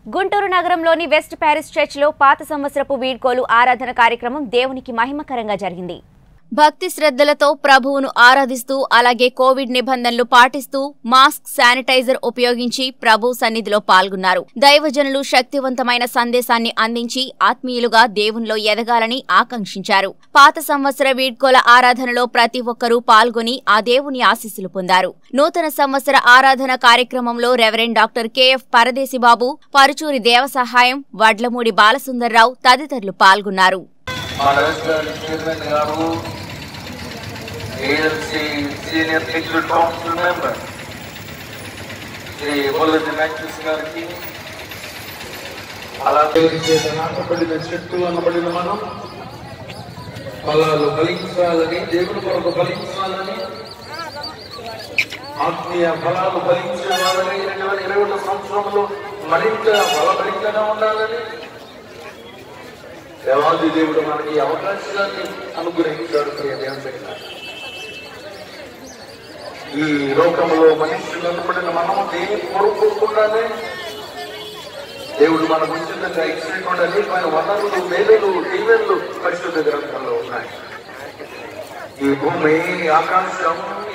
గుంటూరు నగరంలోని west Paris చర్చ్లో పాత సంవత్సరపు వీడ్కోలు ఆరాధన కార్యక్రమం దేవునికి మహిమకరంగా జరిగింది భక్తి శ్రద్ధలతో ప్రభువును ఆరాధిస్తూ అలాగే కోవిడ్ నిబంధనలు పాటిస్తూ మాస్క్ శానిటైజర్ ఉపయోగించి ప్రభు సన్నిధిలో పాల్గొన్నారు దైవజనులు శక్తివంతమైన సందేశాన్ని అందించి ఆత్మీయులుగా దేవునిలో ఎదగాలని ఆకాంక్షించారు పాత సంవత్సర వీడ్కోల ఆరాధనలో ప్రతి ఒక్కరూ పాల్గొని ఆ దేవుని ఆశీస్సులు పొందారు నూతన సంవత్సర ఆరాధన కార్యక్రమంలో reverend doctor K F Paradesibabu Paruchuri Devasahayam Vadlamudi Balasundarrao తదితరులు పాల్గొన్నారు మా రాష్ట్రాల చైర్మన్ గారు A L C senior executive council member Shri Bolladi Mathews గారికి అలాగే చేత నాటబడిన చెట్టు అనబడిన మనం ఫలాలు ఫలించాలని దేవుని కొరకు ఫలించాలని ఆత్మీయ ఫలాలు ఫలించాలని రెండు వేల ఇరవై ఒకటో సంవత్సరంలో మరింత బలభరితంగా ఉండాలని దేవాది దేవుడు మనకి ఈ అవకాశాన్ని అనుగ్రహించాడు ప్రియ దేవుని బిడ్డ. ఈ లోకంలో మనుషులు అనబడిన మనము దేని కోరుకోకుండానే దేవుడు మనకు ఉచితంగా ఇచ్చినటువంటి అనేకమైన వనరులు మేలులు దీవెనలు పరిశుద్ధ గ్రంథంలో ఉన్నాయి ఈ భూమి ఆకాశం